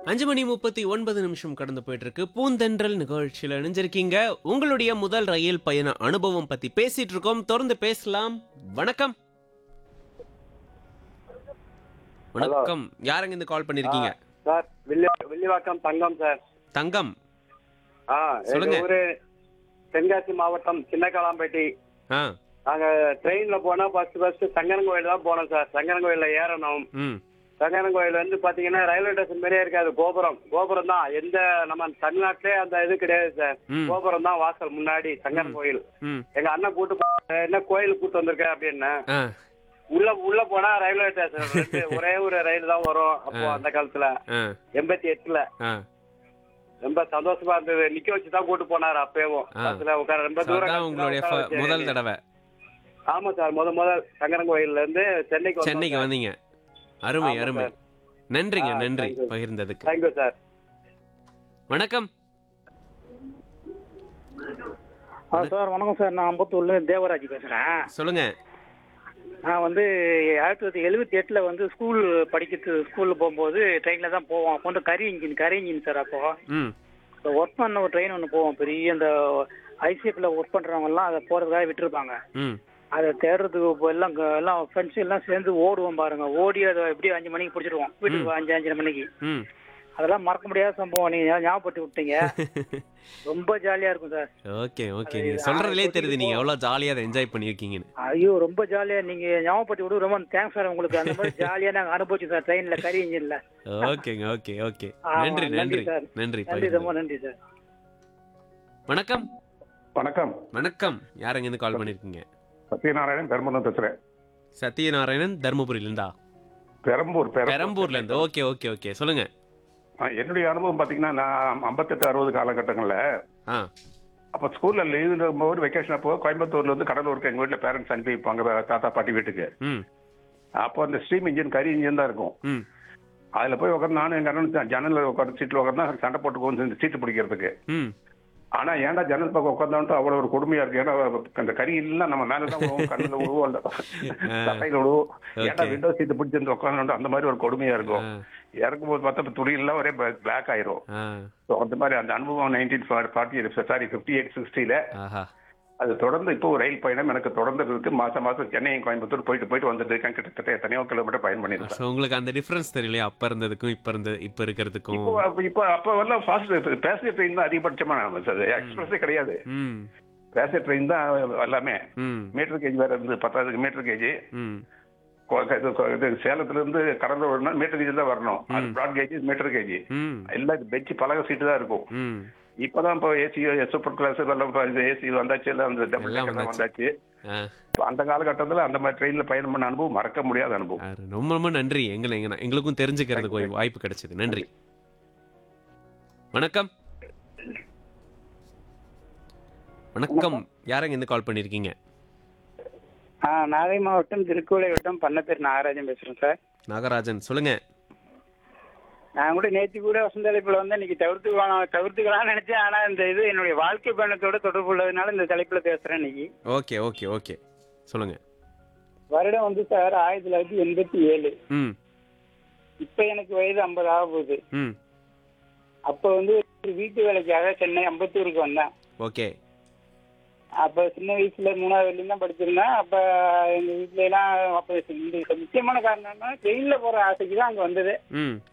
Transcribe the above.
அஞ்சு மணி முப்பத்தி ஒன்பது நிமிஷம் கடந்து போயிட்டு இருக்கு பூந்தென்றல் நிகழ்ச்சியில் இணைஞ்சிருக்கீங்க உங்களுடைய முதல் ரயில் பயண அனுபவம் பத்தி பேசிட்டு இருக்கோம் தொடர்ந்து பேசலாம் வணக்கம் வணக்கம் யாருங்க இந்த கால் பண்ணிருக்கீங்க சார் வில்லி வில்லிவாக்கம் தங்கம் சார் தங்கம் ஆ சொல்லுங்க. எங்க ஊரு தென்காசி மாவட்டம் சின்னக்காலாம்பேட்டி ஆ நாங்க ட்ரெயின்ல போனா ஃபர்ஸ்ட் ஃபர்ஸ்ட் சங்கரன் தான் போனோம் சார் சங்கரன் கோயில்ல ஏறணும் ம் சங்கரன் கோயில் வந்து பாத்தீங்கன்னா ரயில்வே ஸ்டேஷன் மாதிரியே இருக்காது கோபுரம் கோபுரம் தான் எந்த நம்ம தமிழ்நாட்டிலே அந்த இது கிடையாது சார் ம். கோபுரம் தான் வாசல் முன்னாடி சங்கரன் கோயில் ம் எங்க அண்ணன் கூட்டு போ- என்ன கோயில் கூட்டு வந்திருக்க அப்படின்னு ஆ உள்ள உள்ள போனா ரயில்வே ஸ்டேஷன் ரெண்டு- ஒரே ஒரு ரயில் தான் வரும் அப்போ அந்த காலத்துல ஆ எண்பத்தி எட்டுல ஆ ரொம்ப சந்தோஷமா இருந்தது நிக்க வச்சு தான் கூட்டு போனாரு அப்பவும் ஆ. பஸ்ல உட்கார ரொம்ப தூரம் அதான் கழிச்சு உங்களுடைய தான் உட்கார ஃப- முதல் வச்சாரு. தடவை ஆமா சார் முத முத சங்கரன் கோயில்ல இருந்து சென்னைக்கு வந்தோம் சென்னைக்கு சார். வந்தீங்க அருமை ஆமா அருமை சார். நன்றிங்க ஆ, நன்றி thank you. பகிர்ந்ததுக்கு தேங்க்யூ சார் வணக்கம் ஆ சார் வணக்கம் சார் நான் அம்பத்தூர்ல தேவராஜ் பேசுறேன் சொல்லுங்க நான் வந்து ஆயிரத்தி தொள்ளாயிரத்தி எழுபத்தி எட்டுல வந்து ஸ்கூல் படிக்கிறது ஸ்கூல்ல போகும்போது ட்ரெயின்ல தான் போவோம் அப்போ வந்து கரி இன்ஜின் கரி இன்ஜின் சார் அப்போ ம் ஒர்க் பண்ண ஒரு ட்ரெயின் ஒன்று போவோம் பெரிய இந்த ஐசிஎஃப்ல ஒர்க் பண்றவங்க எல்லாம் அதை போறதுக்காக விட்டுருப்பாங்க ம் அதை தேடுறதுக்கு இப்போ எல்லாம் க- எல்லாம் ஃப்ரெண்ட்ஸ் எல்லாம் சேர்ந்து ஓடுவோம் பாருங்க ஓடி அதை எப்படியும் அஞ்சு மணிக்கு பிடிச்சிருவோம் வீட்டுக்கு அஞ்சு அஞ்சரை மணிக்கு ம் அதெல்லாம் மறக்க முடியாத சம்பவம் நீங்க ஞாபகப்படுத்தி விட்டீங்க ரொம்ப ஜாலியா இருக்கும் சார் ஓகே ஓகே அது நீங்க ஆ, சொல்றதுலே இப்போதைக்கு தெரியுது நீங்க போ- எவ்வளவு ஜாலியா அதை என்ஜாய் பண்ணிருக்கீங்கன்னு ஐயோ ரொம்ப ஜாலியா நீங்க ஞாபகப்படுத்தி விடு ரொம்ப தேங்க்ஸ் சார் உங்களுக்கு அந்த மாதிரி ஜாலியா நாங்க அனுபவிச்சோம் சார் ட்ரெயின்ல கரி இன்ஜின்ல ஓகேங்க ஓகே ஓகே ஆமா, நன்றி நன்றி நன்றி சார். நன்றி நன்றி ரொம்ப பகிர்ந்தது. நன்றி சார் வணக்கம் வணக்கம் வணக்கம் யாருங்க இருந்து கால் பண்ணிருக்கீங்க சத்யநாராயணன் பெரம்பூர் பேசுறேன் சத்யநாராயணன் தர்மபுரியில இருந்தா பெரம்பூர் பெரம்பூர்ல இருந்து ஓகே ஓகே ஓகே சொல்லுங்க ஆ, என்னுடைய அனுபவம் பாத்தீங்கன்னா நான் ஐம்பத்தெட்டு அறுபது காலகட்டங்கள்ல ஆ அப்ப ஸ்கூல்ல லீவ் போது வெக்கேஷன் அப்போ கோயம்புத்தூர்ல இருந்து கடலூருக்கு எங்க வீட்டுல பேரண்ட்ஸ் அனுப்பி வைப்பாங்க தாத்தா பாட்டி வீட்டுக்கு ம் அப்போ அந்த ஸ்ட்ரீம் இன்ஜின் கரி இன்ஜின் தான் இருக்கும் ம் அதுல போய் உட்காந்து நானும் எங்க அண்ணன் ஜன்னல்ல உட்காந்து சீட்ல உட்காந்து சண்டை போட்டுக்கோன்னு இந்த சீட்டு பிடிக்கிறதுக்கு ம் ஆனா ஏன்டா ஜன்னல் பக்கம் உட்காந்தோன்ட்டு அவ்வளவு ஒரு கொடுமையா இருக்கு ஏன்னா அந்த கறி எல்லாம் நம்ம மேலதான் விழுவும் கண்ணுல விழுவும் அந்த தட்டையில விழுவும் ஏன்டா Okay. விண்டோ சீட்டு பிடிச்சிருந்து உட்காந்து அந்த மாதிரி ஒரு கொடுமையா இருக்கும் ஆ, இறக்கும் போது பார்த்தா இப்ப துணி எல்லாம் ஒரே பிளாக் ஆயிரும் ஆ, So, அந்த மாதிரி அந்த அனுபவம் nineteen forty sorry fifty eight சிக்ஸ்டியில ஆஹா அது தொடர்ந்து இப்போ ஒரு ரயில் பயணம் எனக்கு தொடர்ந்து இருக்கு மாசம் மாசம் சென்னை கோயம்புத்தூர் போயிட்டு போயிட்டு வந்துட்டு இருக்கேன் கிட்டத்தட்ட எத்தனையோ கிலோமீட்டர் பயணம் பண்ணிருக்கேன் ஸோ உங்களுக்கு அந்த டிஃபரன்ஸ் தெரியலையா அப்ப இருந்ததுக்கும் இப்ப இருந்த இப்ப இருக்கிறதுக்கும் இப்போ அப்ப- இப்போ அப்ப எல்லாம் ஃபாஸ்ட் பேசஞ்சர் ட்ரெயின் தான் அதிகபட்சமா எக்ஸ்பிரஸே கிடையாது ம் பேசஞ்சர் ட்ரெயின் தான் எல்லாமே ம் மீட்டர் கேஜ் வேற இருந்து பத்தாவது மீட்டர் கேஜ் ம் இது சேலத்துல இருந்து கடலூர் வரணும் மீட்டர் கேஜ் தான் வரணும் அது ப்ராட் கேஜ் மீட்டர் கேஜ் ம் எல்லாம் பெஞ்ச் பலக சீட்டு தான் இருக்கும் ம் இப்பதான் இப்போ ஏசி சூப்பர் கிளாஸ் எல்லாம் ஏசி வந்தாச்சு எல்லாம் அந்த டபுள் எல்லாம் டெக்கர் வந்தாச்சு. வந்தாச்சு ஆ இப்ப அந்த காலகட்டத்துல அந்த மாதிரி ட்ரெயின்ல பயணம் பண்ண அனுபவம் மறக்க முடியாத அனுபவம் ஆ, ரொம்ப ரொம்ப நன்றி எங்களை எங்க- எங்களுக்கும் தெரிஞ்சுக்கிறதுக்கு ஒரு வாய்ப்பு கிடைச்சது நன்றி வணக்கம் வணக்கம் யாரங்க இருந்து கால் பண்ணிருக்கீங்க ஆ நாகை மாவட்டம் திருக்குவளை வட்டம் பண்ணப்பேர் நாகராஜன் பேசுறேன் சார் நாகராஜன் சொல்லுங்க நான் கூட நேற்று கூட வசந்த தலைப்புல வந்து இன்னைக்கு தவிர்த்துக்கலாம் தவிர்த்துக்கலாம்னு நினைச்சேன் ஆனா இந்த இது என்னுடைய வாழ்க்கை பயணத்தோட தொடர்பு உள்ளதுனால இந்த தலைப்புல பேசுறேன் இன்னைக்கு ஓகே ஓகே ஓகே சொல்லுங்க வருடம் வந்து சார் ஆயிரத்தி தொள்ளாயிரத்தி எண்பத்தி ஏழு ம் இப்ப எனக்கு வயது ஐம்பது ஆக போகுது ம் அப்ப வந்து ஒரு வீட்டு வேலைக்காக சென்னை அம்பத்தூருக்கு வந்தேன் ஓகே அப்ப சின்ன வயசுல மூணாவது வரையும் தான் படிச்சிருந்தேன் அப்ப எங்க வீட்ல எல்லாம் அப்ப இந்த முக்கியமான காரணம் என்ன ட்ரெயின்ல போற ஆசைக்கு தான் அங்க வந்தது ம்